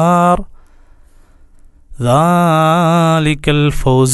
النار ذلك الفوز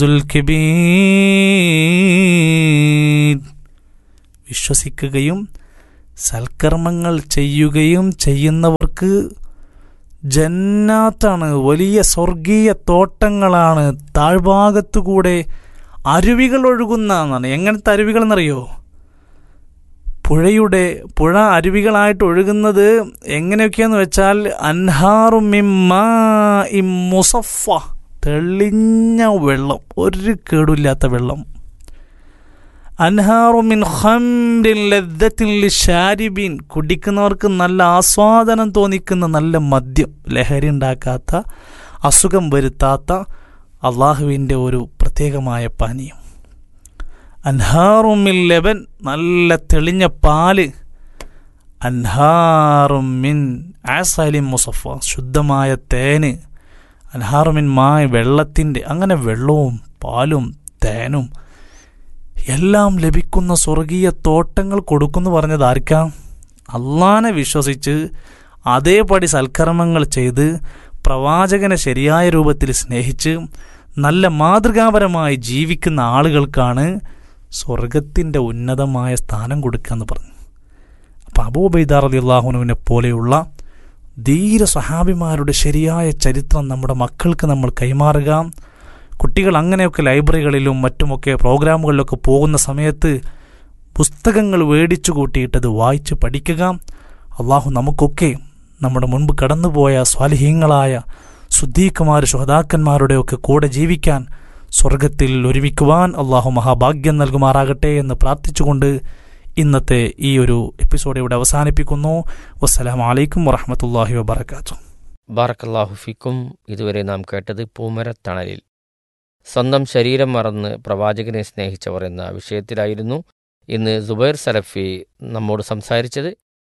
الكبير വിശ്വസിക്കുകയും സൽക്കർമ്മങ്ങൾ ചെയ്യുകയും ചെയ്യുന്നവർക്ക് ജന്നാത്താണ് വലിയ സ്വർഗീയ തോട്ടങ്ങളാണ് താഴ്ഭാഗത്തുകൂടെ അരുവികൾ ഒഴുകുന്ന എന്നാണ് എങ്ങനത്തെ അരുവികൾ എന്നറിയോ പുഴയുടെ പുഴ അരുവികളായിട്ട് ഒഴുകുന്നത് എങ്ങനെയൊക്കെയാന്ന് വെച്ചാൽ അൻഹാറുമിം മുസഫ തെളിഞ്ഞ വെള്ളം ഒരു കേടുമില്ലാത്ത വെള്ളം അൻഹാറുമിൻ ഹംരിൻ ലദ്ദത്തിൻ ലിഷാരിബീൻ കുടിക്കുന്നവർക്ക് നല്ല ആസ്വാദനം തോന്നിക്കുന്ന നല്ല മദ്യം ലഹരി ഉണ്ടാക്കാത്ത അസുഖം വരുത്താത്ത അള്ളാഹുവിൻ്റെ ഒരു പ്രത്യേകമായ പാനീയം അൻഹാറുമിൻ ലബൻ നല്ല തെളിഞ്ഞ പാല് അൻഹാറുമിൻ ആസാലിൻ മുസഫ ശുദ്ധമായ തേന് അൻഹാറുമിൻ മായ വെള്ളത്തിൻ്റെ അങ്ങനെ വെള്ളവും പാലും തേനും എല്ലാം ലഭിക്കുന്ന സ്വർഗീയ തോട്ടങ്ങൾ കൊടുക്കുന്നു പറഞ്ഞത് ആർക്കാം അള്ളാനെ വിശ്വസിച്ച് അതേപടി സൽക്കർമ്മങ്ങൾ ചെയ്ത് പ്രവാചകനെ ശരിയായ രൂപത്തിൽ സ്നേഹിച്ച് നല്ല മാതൃകാപരമായി ജീവിക്കുന്ന ആളുകൾക്കാണ് സ്വർഗത്തിൻ്റെ ഉന്നതമായ സ്ഥാനം കൊടുക്കുക എന്ന് പറഞ്ഞു അപ്പം അബൂബൈദാർ അലി അള്ളാഹുനുവിനെ പോലെയുള്ള ധീര സഹാബിമാരുടെ ശരിയായ ചരിത്രം നമ്മുടെ മക്കൾക്ക് നമ്മൾ കൈമാറുക കുട്ടികൾ അങ്ങനെയൊക്കെ ലൈബ്രറികളിലും മറ്റുമൊക്കെ പ്രോഗ്രാമുകളിലൊക്കെ പോകുന്ന സമയത്ത് പുസ്തകങ്ങൾ മേടിച്ചു കൂട്ടിയിട്ടത് വായിച്ച് പഠിക്കുക അള്ളാഹു നമുക്കൊക്കെ നമ്മുടെ മുൻപ് കടന്നുപോയ സ്വാലിഹീങ്ങളായ ശുദ്ധീക്കുമാർ ശുഹതാക്കന്മാരുടെയൊക്കെ കൂടെ ജീവിക്കാൻ സ്വർഗത്തിൽ ഒരുമിക്കുവാൻ അള്ളാഹു മഹാഭാഗ്യം നൽകുമാറാകട്ടെ എന്ന് പ്രാർത്ഥിച്ചുകൊണ്ട് ഇന്നത്തെ ഈ ഒരു എപ്പിസോഡ് ഇവിടെ അവസാനിപ്പിക്കുന്നു വസ്സലാമലൈക്കും വറഹമത്തല്ലാഹി വബർക്കാത്തു ബാറക്കല്ലാഹു ഫിക്കും ഇതുവരെ നാം കേട്ടത് പൂമരത്തണലിൽ സ്വന്തം ശരീരം മറന്ന് പ്രവാചകനെ സ്നേഹിച്ചവർ എന്ന വിഷയത്തിലായിരുന്നു ഇന്ന് സുബൈർ സലഫി നമ്മോട് സംസാരിച്ചത്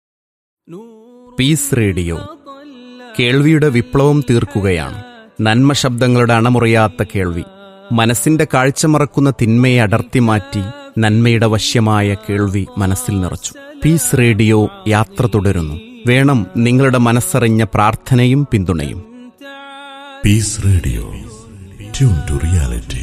പീസ് റേഡിയോ കേൾവിയുടെ വിപ്ലവം തീർക്കുകയാണ് നന്മ ശബ്ദങ്ങളുടെ അണമുറിയാത്ത കേൾവി മനസ്സിന്റെ കാഴ്ച മറക്കുന്ന തിന്മയെ അടർത്തി മാറ്റി നന്മയുടെ വശ്യമായ കേൾവി മനസ്സിൽ നിറച്ചു പീസ് റേഡിയോ യാത്ര തുടരുന്നു വേണം നിങ്ങളുടെ മനസ്സറിഞ്ഞ പ്രാർത്ഥനയും പിന്തുണയും Peace Radio tune to reality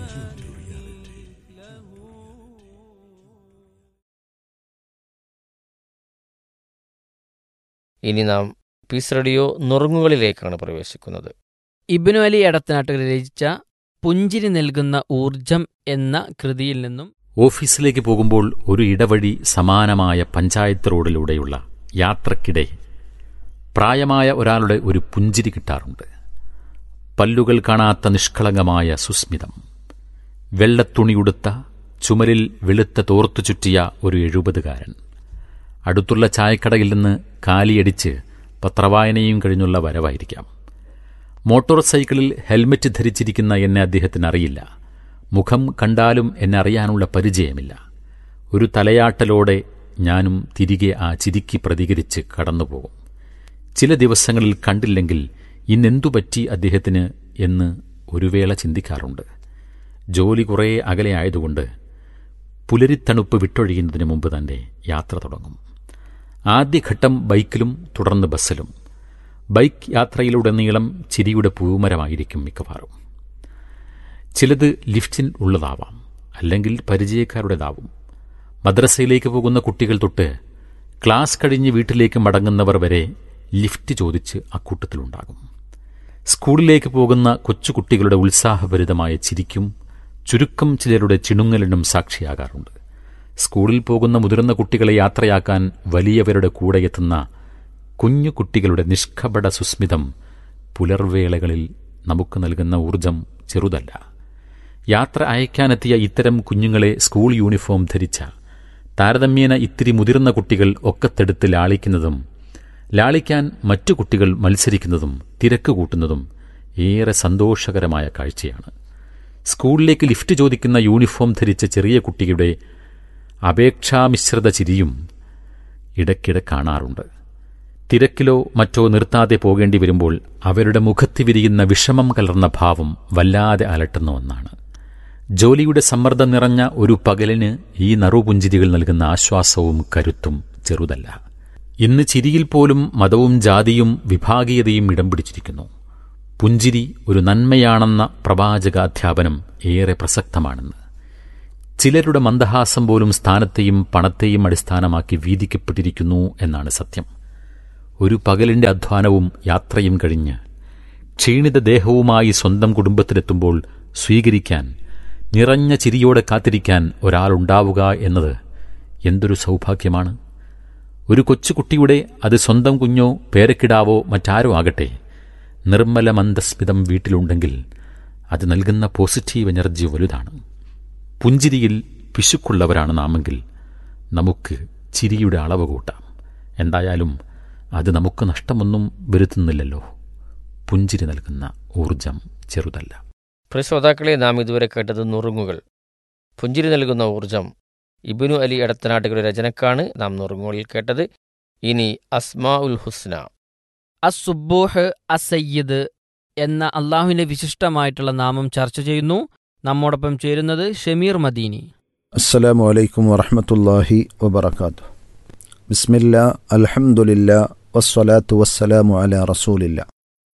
ഇനി നാം പീസ് റേഡിയോ നുറുങ്ങുകളിലേക്കാണ് പ്രവേശിക്കുന്നത് ഇബ്നു അലി എടത്തനാട്ടുകൾ രചിച്ച പുഞ്ചിരി നൽകുന്ന ഊർജം എന്ന കൃതിയിൽ നിന്നും ഓഫീസിലേക്ക് പോകുമ്പോൾ ഒരു ഇടവഴി സമാനമായ പഞ്ചായത്ത് റോഡിലൂടെയുള്ള യാത്രക്കിടെ പ്രായമായ ഒരാളുടെ ഒരു പുഞ്ചിരി കിട്ടാറുണ്ട് പല്ലുകൾ കാണാത്ത നിഷ്കളങ്കമായ സുസ്മിതം വെള്ളത്തുണിയുടുത്ത ചുമലിൽ വെളുത്ത തോർത്തു ചുറ്റിയ ഒരു എഴുപതുകാരൻ അടുത്തുള്ള ചായക്കടയിൽ നിന്ന് കാലിയടിച്ച് പത്രവായനയും കഴിഞ്ഞുള്ള വരവായിരിക്കാം മോട്ടോർ സൈക്കിളിൽ ഹെൽമറ്റ് ധരിച്ചിരിക്കുന്ന എന്നെ അദ്ദേഹത്തിന് അറിയില്ല മുഖം കണ്ടാലും എന്നെ അറിയാനുള്ള പരിചയമില്ല ഒരു തലയാട്ടലോടെ ഞാനും തിരികെ ആ ചിരിക്ക് പ്രതികരിച്ച് കടന്നുപോകും ചില ദിവസങ്ങളിൽ കണ്ടില്ലെങ്കിൽ ഇന്നെന്തു പറ്റി അദ്ദേഹത്തിന് എന്ന് ഒരു വേള ചിന്തിക്കാറുണ്ട് ജോലി കുറേ അകലെ ആയതുകൊണ്ട് പുലരിത്തണുപ്പ് വിട്ടൊഴിയുന്നതിന് മുമ്പ് തന്നെ യാത്ര തുടങ്ങും ആദ്യഘട്ടം ബൈക്കിലും തുടർന്ന് ബസ്സിലും ബൈക്ക് യാത്രയിലുടനീളം ചിരിയുടെ പൂമരമായിരിക്കും മിക്കവാറും ചിലത് ലിഫ്റ്റിൽ ഉള്ളതാവാം അല്ലെങ്കിൽ പരിചയക്കാരുടേതാവും മദ്രസയിലേക്ക് പോകുന്ന കുട്ടികൾ തൊട്ട് ക്ലാസ് കഴിഞ്ഞ് വീട്ടിലേക്ക് മടങ്ങുന്നവർ വരെ ലിഫ്റ്റ് ചോദിച്ച് അക്കൂട്ടത്തിലുണ്ടാകും സ്കൂളിലേക്ക് പോകുന്ന കൊച്ചുകുട്ടികളുടെ ഉത്സാഹഭരിതമായ ചിരിക്കും ചുരുക്കം ചിലരുടെ ചിണുങ്ങലിനും സാക്ഷിയാകാറുണ്ട് സ്കൂളിൽ പോകുന്ന മുതിർന്ന കുട്ടികളെ യാത്രയാക്കാൻ വലിയവരുടെ കൂടെ എത്തുന്ന കുഞ്ഞു കുട്ടികളുടെ നിഷ്കപട സുസ്മിതം പുലർവേളകളിൽ നമുക്ക് നൽകുന്ന ഊർജം ചെറുതല്ല യാത്ര അയക്കാനെത്തിയ ഇത്തരം കുഞ്ഞുങ്ങളെ സ്കൂൾ യൂണിഫോം ധരിച്ച താരതമ്യേന ഇത്തിരി മുതിർന്ന കുട്ടികൾ ഒക്കത്തെടുത്ത് ലാളിക്കുന്നതും ലാളിക്കാൻ മറ്റു കുട്ടികൾ മത്സരിക്കുന്നതും തിരക്ക് കൂട്ടുന്നതും ഏറെ സന്തോഷകരമായ കാഴ്ചയാണ് സ്കൂളിലേക്ക് ലിഫ്റ്റ് ചോദിക്കുന്ന യൂണിഫോം ധരിച്ച ചെറിയ കുട്ടിയുടെ അപേക്ഷാമിശ്രിത ചിരിയും ഇടയ്ക്കിടെ കാണാറുണ്ട് തിരക്കിലോ മറ്റോ നിർത്താതെ പോകേണ്ടി വരുമ്പോൾ അവരുടെ മുഖത്ത് വിരിയുന്ന വിഷമം കലർന്ന ഭാവം വല്ലാതെ അലട്ടുന്ന ഒന്നാണ് ജോലിയുടെ സമ്മർദ്ദം നിറഞ്ഞ ഒരു പകലിന് ഈ നറുപുഞ്ചിരികൾ നൽകുന്ന ആശ്വാസവും കരുത്തും ചെറുതല്ല ഇന്ന് ചിരിയിൽ പോലും മതവും ജാതിയും വിഭാഗീയതയും ഇടം പിടിച്ചിരിക്കുന്നു പുഞ്ചിരി ഒരു നന്മയാണെന്ന പ്രവാചകാധ്യാപനം ഏറെ പ്രസക്തമാണെന്ന് ചിലരുടെ മന്ദഹാസം പോലും സ്ഥാനത്തെയും പണത്തെയും അടിസ്ഥാനമാക്കി വീതിക്കപ്പെട്ടിരിക്കുന്നു എന്നാണ് സത്യം ഒരു പകലിന്റെ അധ്വാനവും യാത്രയും കഴിഞ്ഞ് ക്ഷീണിത ദേഹവുമായി സ്വന്തം കുടുംബത്തിലെത്തുമ്പോൾ സ്വീകരിക്കാൻ നിറഞ്ഞ ചിരിയോടെ കാത്തിരിക്കാൻ ഒരാളുണ്ടാവുക എന്നത് എന്തൊരു സൗഭാഗ്യമാണ് ഒരു കൊച്ചുകുട്ടിയുടെ അത് സ്വന്തം കുഞ്ഞോ പേരക്കിടാവോ മറ്റാരോ ആകട്ടെ നിർമ്മല മന്ദസ്മിതം വീട്ടിലുണ്ടെങ്കിൽ അത് നൽകുന്ന പോസിറ്റീവ് എനർജി വലുതാണ് പുഞ്ചിരിയിൽ പിശുക്കുള്ളവരാണ് നാമെങ്കിൽ നമുക്ക് ചിരിയുടെ അളവ് കൂട്ടാം എന്തായാലും അത് നമുക്ക് നഷ്ടമൊന്നും വരുത്തുന്നില്ലല്ലോ പുഞ്ചിരി നൽകുന്ന ഊർജം ചെറുതല്ല പ്രിയ ശ്രോതാക്കളെ നാം ഇതുവരെ കേട്ടത് നുറുങ്ങുകൾ പുഞ്ചിരി നൽകുന്ന ഊർജം ഇബിനു അലി എടത്തനാട്ടുകളുടെ രചനക്കാണ് നാം നുറുങ്ങുകളിൽ കേട്ടത് ഇനി അസ്മാ ഉൽ ഹുസ്ന അസുബൂഹ് അസയ്യിദ് എന്ന അള്ളാഹുവിന്റെ വിശിഷ്ടമായിട്ടുള്ള നാമം ചർച്ച ചെയ്യുന്നു നമ്മോടൊപ്പം ചേരുന്നത് ഷമീർ മദീനി السلام عليكم ورحمة الله وبركاته بسم الله الحمد لله والصلاة والسلام على رسول الله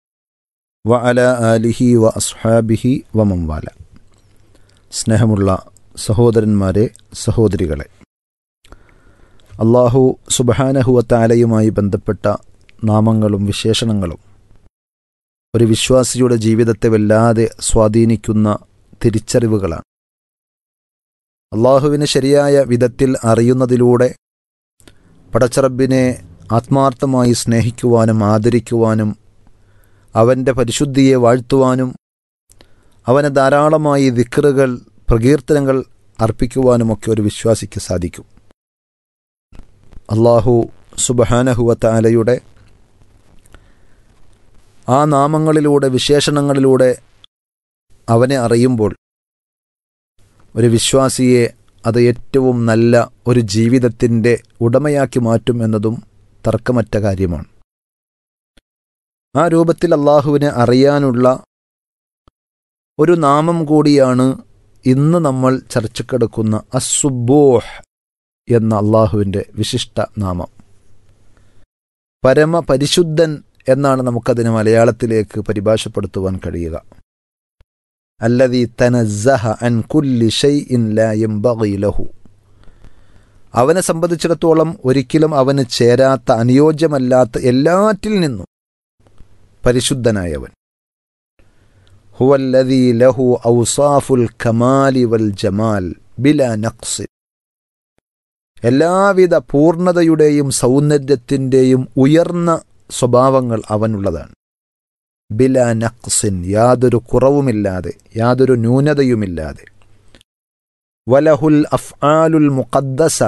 وعلى آله وأصحابه ومن والاه സ്നേഹമുള്ള സഹോദരന്മാരെ സഹോദരികളെ അള്ളാഹു സുബഹാനഹുവത്താലയുമായി ബന്ധപ്പെട്ട നാമങ്ങളും വിശേഷണങ്ങളും ഒരു വിശ്വാസിയുടെ ജീവിതത്തെ വല്ലാതെ സ്വാധീനിക്കുന്ന തിരിച്ചറിവുകളാണ് അള്ളാഹുവിനെ ശരിയായ വിധത്തിൽ അറിയുന്നതിലൂടെ പടച്ചറബിനെ ആത്മാർത്ഥമായി സ്നേഹിക്കുവാനും ആദരിക്കുവാനും അവൻ്റെ പരിശുദ്ധിയെ വാഴ്ത്തുവാനും അവന് ധാരാളമായി ദിക്റുകൾ പ്രകീർത്തനങ്ങൾ അർപ്പിക്കുവാനുമൊക്കെ ഒരു വിശ്വാസിക്ക് സാധിക്കും അള്ളാഹു സുബഹാനഹുവത്ത അലയുടെ ആ നാമങ്ങളിലൂടെ വിശേഷണങ്ങളിലൂടെ അവനെ അറിയുമ്പോൾ ഒരു വിശ്വാസിയെ അത് ഏറ്റവും നല്ല ഒരു ജീവിതത്തിൻ്റെ ഉടമയാക്കി മാറ്റും എന്നതും തർക്കമറ്റ കാര്യമാണ് ആ രൂപത്തിൽ അള്ളാഹുവിനെ അറിയാനുള്ള ഒരു നാമം കൂടിയാണ് ഇന്ന് നമ്മൾ ചർച്ചക്കെടുക്കുന്ന അസുബോഹ് എന്ന അള്ളാഹുവിൻ്റെ വിശിഷ്ട നാമം പരമപരിശുദ്ധൻ എന്നാണ് നമുക്കതിനെ മലയാളത്തിലേക്ക് പരിഭാഷപ്പെടുത്തുവാൻ കഴിയുക അല്ലതി തനസ്സഹ അൻ കുല്ലി ഷൈഇൻ ലാ യംബഗി ലഹു അവനെ സംബന്ധിച്ചിടത്തോളം ഒരിക്കലും അവന് ചേരാത്ത അനുയോജ്യമല്ലാത്ത എല്ലാറ്റിൽ നിന്നും പരിശുദ്ധനായവൻ ഹുവല്ലദീ ലഹു ഔസാഫുൽ കമാലി വൽ ജമാൽ ബില നഖ്സ് എല്ലാവിധ പൂർണ്ണതയുടെയും സൗന്ദര്യത്തിൻ്റെയും ഉയർന്ന സ്വഭാവങ്ങൾ അവനുള്ളതാണ് ബില നഖ്സിൻ യാതൊരു കുറവുമില്ലാതെ യാതൊരു ന്യൂനതയുമില്ലാതെ വലഹുൽ അഫ്ആലുൽ മുഖദ്ദസ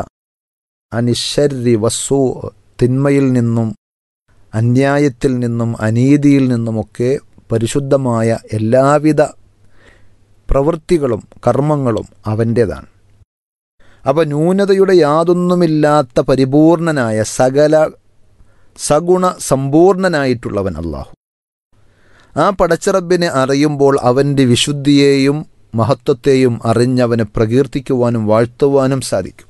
അനിശരി വസ്സൂ തിന്മയിൽ നിന്നും അന്യായത്തിൽ നിന്നും അനീതിയിൽ നിന്നുമൊക്കെ പരിശുദ്ധമായ എല്ലാവിധ പ്രവൃത്തികളും കർമ്മങ്ങളും അവൻ്റേതാണ് അപ്പോൾ ന്യൂനതയുടെ യാതൊന്നുമില്ലാത്ത പരിപൂർണനായ സകല സഗുണ സമ്പൂർണനായിട്ടുള്ളവൻ അള്ളാഹു ആ പടച്ചിറബിനെ അറിയുമ്പോൾ അവൻ്റെ വിശുദ്ധിയെയും മഹത്വത്തെയും അറിഞ്ഞവനെ പ്രകീർത്തിക്കുവാനും വാഴ്ത്തുവാനും സാധിക്കും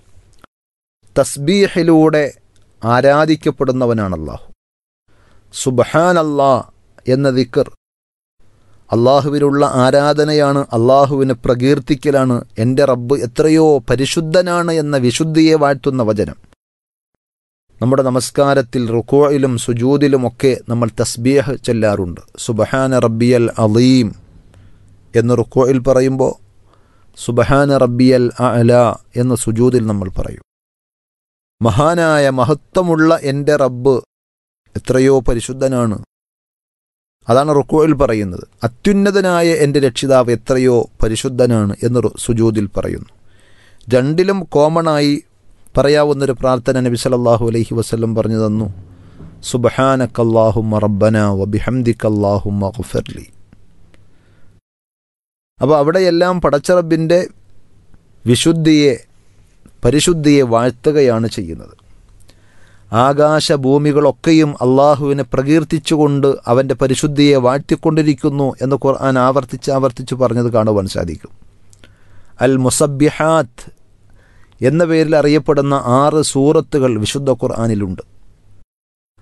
തസ്ബീഹിലൂടെ ആരാധിക്കപ്പെടുന്നവനാണ് അള്ളാഹു സുബഹാൻ അല്ലാ എന്ന ദിക്കർ അള്ളാഹുവിനുള്ള ആരാധനയാണ് അള്ളാഹുവിനെ പ്രകീർത്തിക്കലാണ് എൻ്റെ റബ്ബ് എത്രയോ പരിശുദ്ധനാണ് എന്ന വിശുദ്ധിയെ വാഴ്ത്തുന്ന വചനം നമ്മുടെ നമസ്കാരത്തിൽ റുക്കോയിലും സുജൂദിലുമൊക്കെ നമ്മൾ തസ്ബീഹ് ചെല്ലാറുണ്ട് സുബഹാന റബ്ബിയൽ അലീം എന്ന് റുക്കോയിൽ പറയുമ്പോൾ സുബഹാന റബ്ബിയൽ അല എന്ന് സുജൂദിൽ നമ്മൾ പറയും മഹാനായ മഹത്വമുള്ള എൻ്റെ റബ്ബ് എത്രയോ പരിശുദ്ധനാണ് അതാണ് റുക്കോയിൽ പറയുന്നത് അത്യുന്നതനായ എൻ്റെ രക്ഷിതാവ് എത്രയോ പരിശുദ്ധനാണ് എന്ന് സുജൂദിൽ പറയുന്നു രണ്ടിലും കോമണായി പറയാവുന്നൊരു പ്രാർത്ഥന നബി സല്ലല്ലാഹു അലൈഹി വസല്ലം പറഞ്ഞു തന്നു സുബ്ഹാനക്കല്ലാഹുമ്മ റബ്ബന വബിഹംദിക്കല്ലാഹുമ്മ ഗുഫർലി അപ്പോൾ അവിടെയെല്ലാം പടച്ചറബിൻ്റെ വിശുദ്ധിയെ പരിശുദ്ധിയെ വാഴ്ത്തുകയാണ് ചെയ്യുന്നത് ആകാശഭൂമികളൊക്കെയും അള്ളാഹുവിനെ പ്രകീർത്തിച്ചുകൊണ്ട് അവൻ്റെ പരിശുദ്ധിയെ വാഴ്ത്തിക്കൊണ്ടിരിക്കുന്നു എന്ന് ഖുർആൻ ആവർത്തിച്ച് ആവർത്തിച്ച് പറഞ്ഞത് കാണുവാൻ സാധിക്കും അൽ മുസബ്ബിഹാത്ത് എന്ന പേരിൽ അറിയപ്പെടുന്ന ആറ് സൂറത്തുകൾ വിശുദ്ധ ഖുർആാനിലുണ്ട്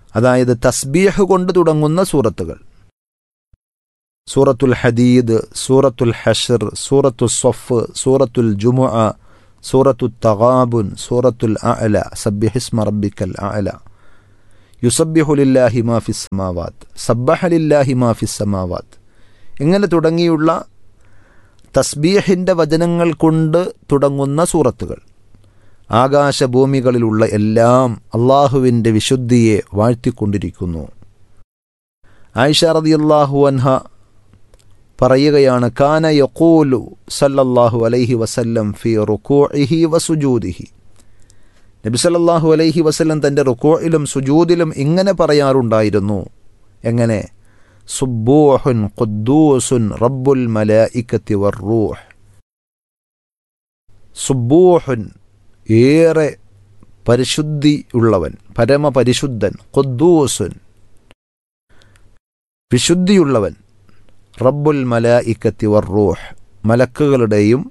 അതായത് തസ്ബീഹ് കൊണ്ട് തുടങ്ങുന്ന സൂറത്തുകൾ സൂറത്തുൽ ഹദീദ് സൂറത്തുൽ ഹഷർ സൂറത്തു സൊഫ് സൂറത്തുൽ ജുമുഅ സൂറത്തു തഗാബുൻ സൂറത്തുൽ അഅല സബ്യഹിസ്മ റബ്ബിക്കൽ അഅല യുസബ്യഹു ലില്ലാഹി മാ ഫിസ് സമാവാത്ത് സബ്ബഹ ലില്ലാഹി മാ ഫിസ് സമാവാത്ത് ഇങ്ങനെ തുടങ്ങിയുള്ള തസ്ബീഹിൻ്റെ വചനങ്ങൾ കൊണ്ട് തുടങ്ങുന്ന സൂറത്തുകൾ ആകാശഭൂമികളിലുള്ള എല്ലാം അള്ളാഹുവിൻ്റെ വിശുദ്ധിയെ വാഴ്ത്തിക്കൊണ്ടിരിക്കുന്നു ആയിഷ റളിയല്ലാഹു അൻഹ പറയുകയാണ് കാന യഖൂലു സല്ലല്ലാഹു അലൈഹി വസല്ലം ഫി റുകൂഇഹി വസുജൂദിഹി നബി സല്ലല്ലാഹു അലൈഹി വസല്ലം തൻ്റെ റുകൂഇലും സുജൂദിലും ഇങ്ങനെ പറയാറുണ്ടായിരുന്നു എങ്ങനെ സുബ്ബൂഹുൻ ഖുദ്ദൂസുൻ റബ്ബുൽ മലായിക്കത്തി വർറൂഹ് സുബ്ബൂഹുൻ ഏറെ പരിശുദ്ധിയുള്ളവൻ പരമപരിശുദ്ധൻ ഖുദ്ദൂസുൻ വിശുദ്ധിയുള്ളവൻ റബ്ബുൽ മലായിക്കത്തി വർറൂഹ് മലക്കുകളുടെയും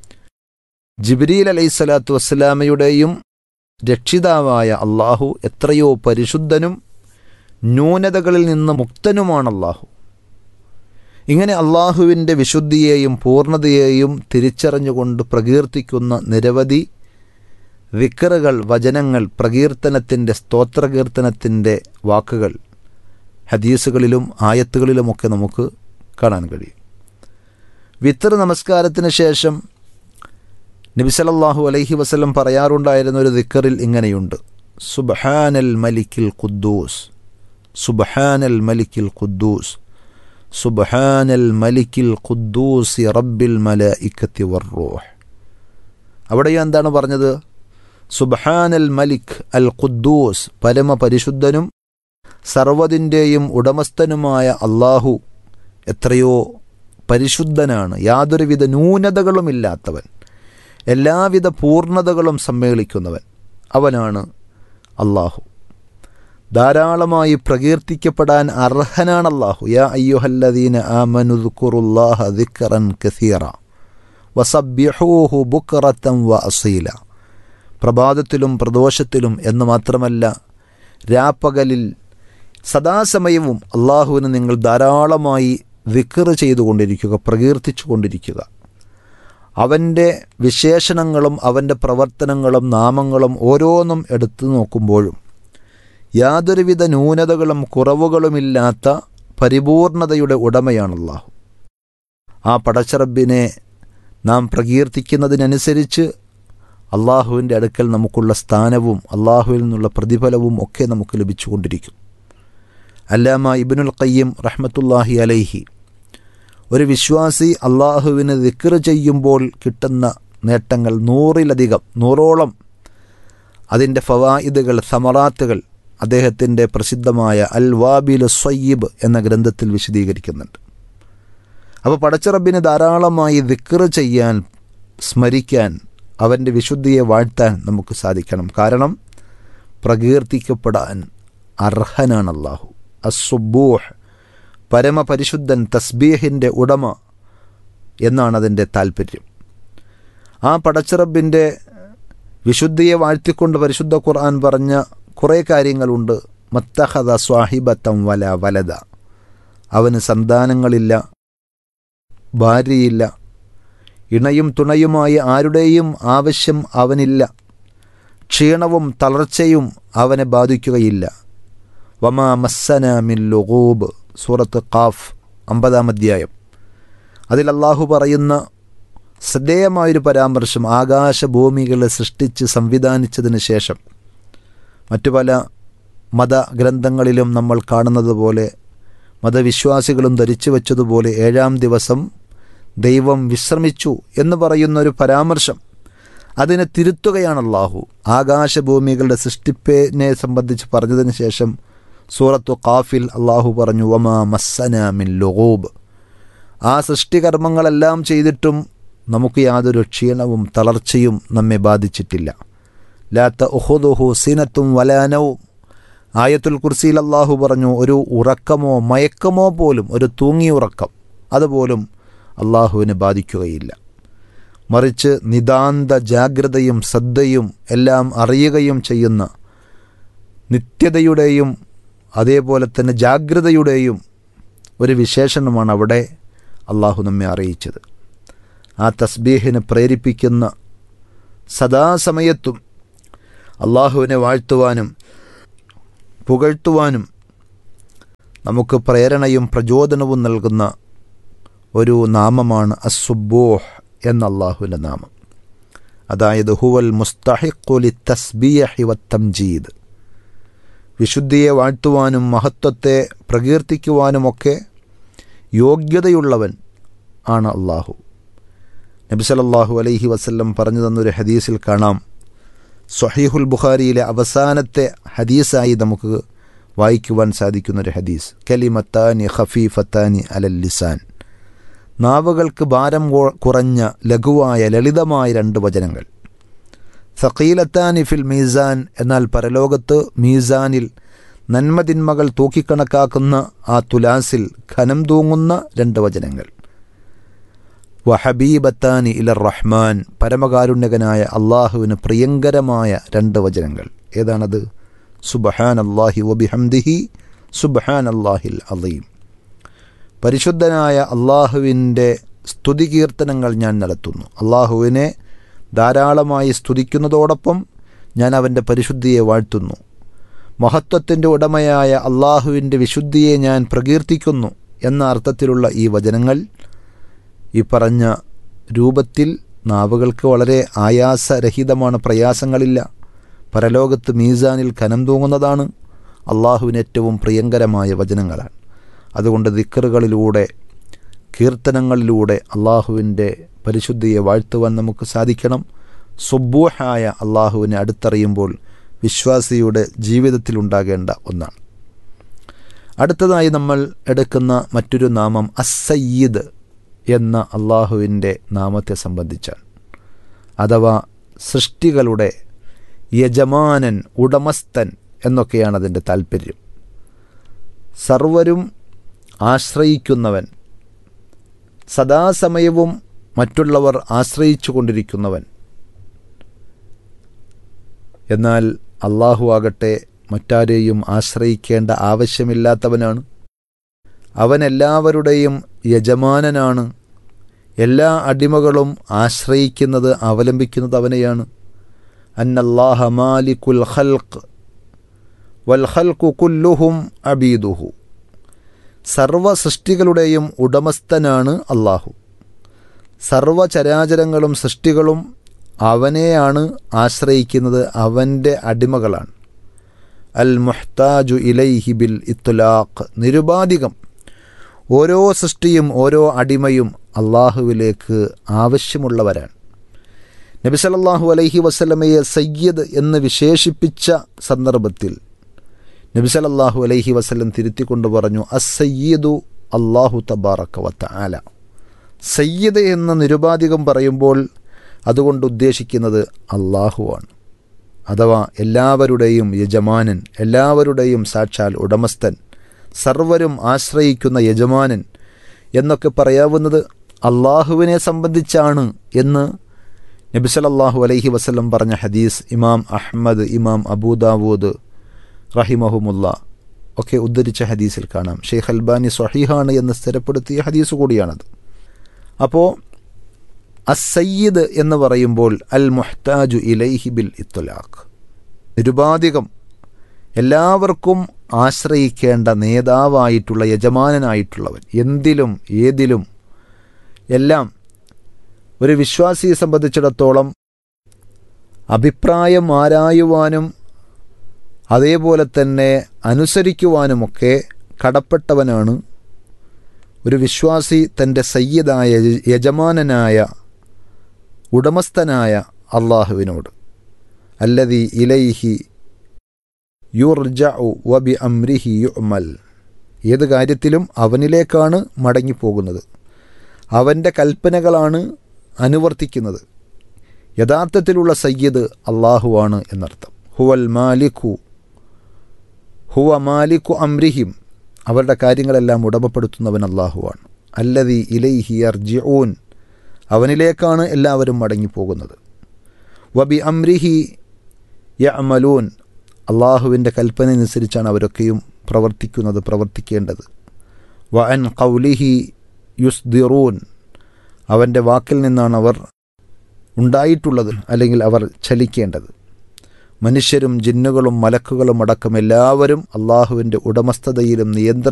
ജിബ്രീൽ അലൈഹിസ്സലാത്തു വസ്സലാമയുടെയും രക്ഷിതാവായ അള്ളാഹു എത്രയോ പരിശുദ്ധനും ന്യൂനതകളിൽ നിന്ന് മുക്തനുമാണ് അള്ളാഹു ഇങ്ങനെ അള്ളാഹുവിൻ്റെ വിശുദ്ധിയെയും പൂർണ്ണതയെയും തിരിച്ചറിഞ്ഞുകൊണ്ട് പ്രകീർത്തിക്കുന്ന നിരവധി വിക്കറുകൾ വചനങ്ങൾ പ്രകീർത്തനത്തിൻ്റെ സ്തോത്രകീർത്തനത്തിൻ്റെ വാക്കുകൾ ഹദീസുകളിലും ആയത്തുകളിലുമൊക്കെ നമുക്ക് കാണാൻ കഴിയും വിത്തർ നമസ്കാരത്തിന് ശേഷം നബിസലല്ലാഹു അലൈഹി വസല്ലം പറയാറുണ്ടായിരുന്ന ഒരു ദിക്കറിൽ ഇങ്ങനെയുണ്ട് സുബഹാനൽ മലിക്കിൽ ഖുദ്ദൂസ് സുബഹാനൽ മലിക്കിൽ ഖുദ്ദൂസ് സുബഹാനൽ മലിക്കിൽ ഖുദ്ദൂസി റബ്ബിൽ മലായിക്കത്തി വർറൂഹ് അവിടെ എന്താണ് പറഞ്ഞത് സുബഹാനൽ മലിക് അൽ ഖുദ്ദൂസ് പരമപരിശുദ്ധനും സർവതിൻ്റെയും ഉടമസ്ഥനുമായ അള്ളാഹു എത്രയോ പരിശുദ്ധനാണ് യാതൊരുവിധ ന്യൂനതകളുമില്ലാത്തവൻ എല്ലാവിധ പൂർണ്ണതകളും സമ്മേളിക്കുന്നവൻ അവനാണ് അള്ളാഹു ധാരാളമായി പ്രകീർത്തിക്കപ്പെടാൻ അർഹനാണ് അള്ളാഹു യാ അയ്യുഹല്ലദീന ആമനുദ്ഖുറുല്ലാഹ ദിക്റൻ കസീറ വസബ്യഹൂഹു ബുക്റത്തം വ അസീല പ്രഭാതത്തിലും പ്രദോഷത്തിലും എന്ന് മാത്രമല്ല രാപ്പകലിൽ സദാസമയവും അള്ളാഹുവിന് നിങ്ങൾ ധാരാളമായി വിക്കറ് ചെയ്തുകൊണ്ടിരിക്കുക പ്രകീർത്തിച്ചു കൊണ്ടിരിക്കുക അവൻ്റെ വിശേഷണങ്ങളും അവൻ്റെ പ്രവർത്തനങ്ങളും നാമങ്ങളും ഓരോന്നും എടുത്തു നോക്കുമ്പോഴും യാതൊരുവിധ ന്യൂനതകളും കുറവുകളുമില്ലാത്ത പരിപൂർണതയുടെ ഉടമയാണ് അള്ളാഹു ആ പടച്ചറബിനെ നാം പ്രകീർത്തിക്കുന്നതിനനുസരിച്ച് അള്ളാഹുവിൻ്റെ അടുക്കൽ നമുക്കുള്ള സ്ഥാനവും അള്ളാഹുവിൽ നിന്നുള്ള പ്രതിഫലവും ഒക്കെ നമുക്ക് ലഭിച്ചുകൊണ്ടിരിക്കും അല്ലാമ ഇബിനുൽ ഖയ്യം റഹ്മത്തുല്ലാഹി അലൈഹി ഒരു വിശ്വാസി അള്ളാഹുവിന് ദിക്ർ ചെയ്യുമ്പോൾ കിട്ടുന്ന നേട്ടങ്ങൾ നൂറിലധികം നൂറോളം അതിൻ്റെ ഫവായിദുകൾ സമറാത്തുകൾ അദ്ദേഹത്തിൻ്റെ പ്രസിദ്ധമായ അൽ വാബിൽ സ്വയ്യിബ് എന്ന ഗ്രന്ഥത്തിൽ വിശദീകരിക്കുന്നുണ്ട് അപ്പോൾ പടച്ചറബിന് ധാരാളമായി ദിക്ർ ചെയ്യാൻ സ്മരിക്കാൻ അവൻ്റെ വിശുദ്ധിയെ വാഴ്ത്താൻ നമുക്ക് സാധിക്കണം കാരണം പ്രകീർത്തിക്കപ്പെടാൻ അർഹനാണ് അള്ളാഹു അസുബൂഹ് പരമപരിശുദ്ധൻ തസ്ബീഹിൻ്റെ ഉടമ എന്നാണ് അതിൻ്റെ താല്പര്യം ആ പടച്ചിറബിൻ്റെ വിശുദ്ധിയെ വാഴ്ത്തിക്കൊണ്ട് പരിശുദ്ധ ഖുർആൻ പറഞ്ഞ കുറേ കാര്യങ്ങളുണ്ട് മത്തഹദ സ്വാഹിബത്തം വല വലത അവന് സന്താനങ്ങളില്ല ഭാര്യയില്ല ഇണയും തുണയുമായി ആരുടെയും ആവശ്യം അവനില്ല ക്ഷീണവും തളർച്ചയും അവനെ ബാധിക്കുകയില്ല വമാ മസ്സന മിൻ ലുഗൂബ് സൂറത്ത് ഖാഫ് അമ്പതാം അധ്യായം അതിൽ അള്ളാഹു പറയുന്ന ശ്രദ്ധേയമായൊരു പരാമർശം ആകാശഭൂമികളെ സൃഷ്ടിച്ച് സംവിധാനിച്ചതിന് ശേഷം മറ്റു പല മതഗ്രന്ഥങ്ങളിലും നമ്മൾ കാണുന്നത് പോലെ മതവിശ്വാസികളും ധരിച്ചു വച്ചതുപോലെ ഏഴാം ദിവസം ദൈവം വിശ്രമിച്ചു എന്ന് പറയുന്ന ഒരു പരാമർശം അതിനെ തിരുത്തുകയാണ് അള്ളാഹു ആകാശഭൂമികളുടെ സൃഷ്ടിപ്പിനെ സംബന്ധിച്ച് പറഞ്ഞതിന് ശേഷം സൂറത്തു ഖാഫിൽ അള്ളാഹു പറഞ്ഞു വമാ മസ്സന മിൻ ലുഗൂബ് ആ സൃഷ്ടികർമ്മങ്ങളെല്ലാം ചെയ്തിട്ടും നമുക്ക് യാതൊരു ക്ഷീണവും തളർച്ചയും നമ്മെ ബാധിച്ചിട്ടില്ല ലാത്ത ഉഹുദുഹു സിനത്തും വലാനവും ആയത്തുൽ കുർസിയിൽ അള്ളാഹു പറഞ്ഞു ഒരു ഉറക്കമോ മയക്കമോ പോലും ഒരു തൂങ്ങിയുറക്കം അതുപോലും അള്ളാഹുവിനെ ബാധിക്കുകയില്ല മറിച്ച് നിതാന്ത ജാഗ്രതയും ശ്രദ്ധയും എല്ലാം അറിയുകയും ചെയ്യുന്ന നിത്യതയുടെയും അതേപോലെ തന്നെ ജാഗ്രതയുടെയും ഒരു വിശേഷണമാണ് അവിടെ അള്ളാഹു നമ്മെ അറിയിച്ചത് ആ തസ്ബീഹിനെ പ്രേരിപ്പിക്കുന്ന സദാസമയത്തും അള്ളാഹുവിനെ വാഴ്ത്തുവാനും പുകഴ്ത്തുവാനും നമുക്ക് പ്രേരണയും പ്രചോദനവും നൽകുന്ന ഒരു നാമമാണ് അസുബോഹ് എന്ന അള്ളാഹുവിൻ്റെ നാമം അതായത് ഹുവൽ മുസ്തഹിഖുലി തസ്ബിയഹി വത്തംജീദ് വിശുദ്ധിയെ വാഴ്ത്തുവാനും മഹത്വത്തെ പ്രകീർത്തിക്കുവാനുമൊക്കെ യോഗ്യതയുള്ളവൻ ആണ് അള്ളാഹു നബി സല്ലല്ലാഹു അലൈഹി വസല്ലം പറഞ്ഞു തന്നൊരു ഹദീസിൽ കാണാം സ്വഹീഹുൽ ബുഖാരിയിലെ അവസാനത്തെ ഹദീസായി നമുക്ക് വായിക്കുവാൻ സാധിക്കുന്നൊരു ഹദീസ് കലിമത്താനി ഖഫീഫത്താനി അലൽ ലിസാൻ നാവുകൾക്ക് ഭാരം കൊ- കുറഞ്ഞ ലഘുവായ ലളിതമായ രണ്ട് വചനങ്ങൾ സഖീലത്താനി ഫിൽ മീസാൻ എന്നാൽ പരലോകത്ത് മീസാനിൽ നന്മതിന്മകൾ തൂക്കിക്കണക്കാക്കുന്ന ആ തുലാസിൽ ഖനം തൂങ്ങുന്ന രണ്ട് വചനങ്ങൾ വഹബീബത്താനി ഇലർ റഹ്മാൻ പരമകാരുണ്യകനായ അള്ളാഹുവിന് പ്രിയങ്കരമായ രണ്ട് വചനങ്ങൾ ഏതാണത് സുബഹാൻ അള്ളാഹി വബിഹംദിഹി സുബഹാൻ അള്ളാഹിൽ അലീം പരിശുദ്ധനായ അള്ളാഹുവിൻ്റെ സ്തുതികീർത്തനങ്ങൾ ഞാൻ നടത്തുന്നു അള്ളാഹുവിനെ ധാരാളമായി സ്തുതിക്കുന്നതോടൊപ്പം ഞാൻ അവൻ്റെ പരിശുദ്ധിയെ വാഴ്ത്തുന്നു മഹത്വത്തിൻ്റെ ഉടമയായ അള്ളാഹുവിൻ്റെ വിശുദ്ധിയെ ഞാൻ പ്രകീർത്തിക്കുന്നു എന്ന അർത്ഥത്തിലുള്ള ഈ വചനങ്ങൾ ഈ പറഞ്ഞ രൂപത്തിൽ നാവുകൾക്ക് വളരെ ആയാസരഹിതമാണ് പ്രയാസങ്ങളില്ല പരലോകത്ത് മീസാനിൽ കനം തൂങ്ങുന്നതാണ് അള്ളാഹുവിന് ഏറ്റവും പ്രിയങ്കരമായ വചനങ്ങളാണ് അതുകൊണ്ട് ദിക്കറുകളിലൂടെ കീർത്തനങ്ങളിലൂടെ അള്ളാഹുവിൻ്റെ പരിശുദ്ധിയെ വാഴ്ത്തുവാൻ നമുക്ക് സാധിക്കണം സുബൂഹായ അള്ളാഹുവിനെ അടുത്തറിയുമ്പോൾ വിശ്വാസിയുടെ ജീവിതത്തിലുണ്ടാകേണ്ട ഒന്നാണ് അടുത്തതായി നമ്മൾ എടുക്കുന്ന മറ്റൊരു നാമം അസയ്യിദ് എന്ന അള്ളാഹുവിൻ്റെ നാമത്തെ സംബന്ധിച്ചാണ് അഥവാ സൃഷ്ടികളുടെ യജമാനൻ ഉടമസ്ഥൻ എന്നൊക്കെയാണ് അതിൻ്റെ താല്പര്യം സർവരും ആശ്രയിക്കുന്നവൻ സദാസമയവും മറ്റുള്ളവർ ആശ്രയിച്ചു കൊണ്ടിരിക്കുന്നവൻ എന്നാൽ അള്ളാഹു ആകട്ടെ മറ്റാരെയും ആശ്രയിക്കേണ്ട ആവശ്യമില്ലാത്തവനാണ് അവൻ എല്ലാവരുടെയും യജമാനനാണ് എല്ലാ അടിമകളും ആശ്രയിക്കുന്നത് അവലംബിക്കുന്നത് അവനെയാണ് അന്നല്ലാഹ മാലിക്കുൽ ഖൽഖ് വൽ ഖൽഖു കുല്ലുഹും അബീദുഹു സർവ സൃഷ്ടികളുടെയും ഉടമസ്ഥനാണ് അള്ളാഹു സർവചരാചരങ്ങളും സൃഷ്ടികളും അവനെയാണ് ആശ്രയിക്കുന്നത് അവൻ്റെ അടിമകളാണ് അൽ മുഹ്താജു ഇലൈഹി ബിൽ ഇത്തുലാഖ് നിരുപാധികം ഓരോ സൃഷ്ടിയും ഓരോ അടിമയും അള്ളാഹുവിലേക്ക് ആവശ്യമുള്ളവരാണ് നബി സല്ലല്ലാഹു അലൈഹി വസല്ലമയെ സയ്യദ് എന്ന് വിശേഷിപ്പിച്ച സന്ദർഭത്തിൽ നബി സല്ലല്ലാഹു അലൈഹി വസല്ലം തിരുത്തിക്കൊണ്ട് പറഞ്ഞു അസയ്യദു അള്ളാഹു തബാറക്ക വത്ത ആല സയ്യദ് എന്ന് നിരുപാധികം പറയുമ്പോൾ അതുകൊണ്ട് ഉദ്ദേശിക്കുന്നത് അള്ളാഹുവാണ് അഥവാ എല്ലാവരുടെയും യജമാനൻ എല്ലാവരുടെയും സാക്ഷാൽ ഉടമസ്ഥൻ സർവരും ആശ്രയിക്കുന്ന യജമാനൻ എന്നൊക്കെ പറയാവുന്നത് അള്ളാഹുവിനെ സംബന്ധിച്ചാണ് എന്ന് നബി സല്ലല്ലാഹു അലൈഹി വസല്ലം പറഞ്ഞ ഹദീസ് ഇമാം അഹ്മദ് ഇമാം അബൂദാവൂദ് റഹിമഹുമുല്ല ഒക്കെ ഉദ്ധരിച്ച ഹദീസിൽ കാണാം ഷെയ്ഖ് അൽബാനി സ്വഹീഹാണ് എന്ന് സ്ഥിരപ്പെടുത്തിയ ഹദീസ് കൂടിയാണത് അപ്പോൾ അസയ്യിദ് എന്ന് പറയുമ്പോൾ അൽ മുഹ്താജു ഇലൈഹി ബിൽ ഇത്തുലാഖ് നിരുപാധികം എല്ലാവർക്കും ആശ്രയിക്കേണ്ട നേതാവായിട്ടുള്ള യജമാനനായിട്ടുള്ളവൻ എന്തിലും ഏതിലും എല്ലാം ഒരു വിശ്വാസിയെ സംബന്ധിച്ചിടത്തോളം അഭിപ്രായം ആരായുവാനും അതേപോലെ തന്നെ അനുസരിക്കുവാനുമൊക്കെ കടപ്പെട്ടവനാണ് ഒരു വിശ്വാസി തൻ്റെ സയ്യിദായ യജമാനനായ ഉടമസ്ഥനായ അള്ളാഹുവിനോട് അല്ലതി ഇലൈഹി യുർജഉ വബി അംരിഹി യുഅമൽ ഏത് കാര്യത്തിലും അവനിലേക്കാണ് മടങ്ങിപ്പോകുന്നത് അവൻ്റെ കൽപ്പനകളാണ് അനുവർത്തിക്കുന്നത് യഥാർത്ഥത്തിലുള്ള സയ്യിദ് അള്ളാഹുവാണ് എന്നർത്ഥം ഹുവൽ മാലിഖു ഹുവ മാലിക്കു അംരിഹിം അവരുടെ കാര്യങ്ങളെല്ലാം ഉടമപ്പെടുത്തുന്നവൻ അള്ളാഹുവാണ് അല്ലതി ഇലൈഹി അർജിഊൻ അവനിലേക്കാണ് എല്ലാവരും മടങ്ങിപ്പോകുന്നത് വബി അംരിഹി യഅമലൂൻ അള്ളാഹുവിൻ്റെ കൽപ്പന അനുസരിച്ചാണ് അവരൊക്കെയും പ്രവർത്തിക്കുന്നത് പ്രവർത്തിക്കേണ്ടത് വ അൻ കൗലിഹി യുസ്ദിറൂൻ അവൻ്റെ വാക്കിൽ നിന്നാണ് അവർ ഉണ്ടായിട്ടുള്ളത് അല്ലെങ്കിൽ അവർ ചലിക്കേണ്ടത് മനുഷ്യരും ജിന്നുകളും മലക്കുകളും അടക്കം എല്ലാവരും അള്ളാഹുവിൻ്റെ ഉടമസ്ഥതയിലും നിയന്ത്രണ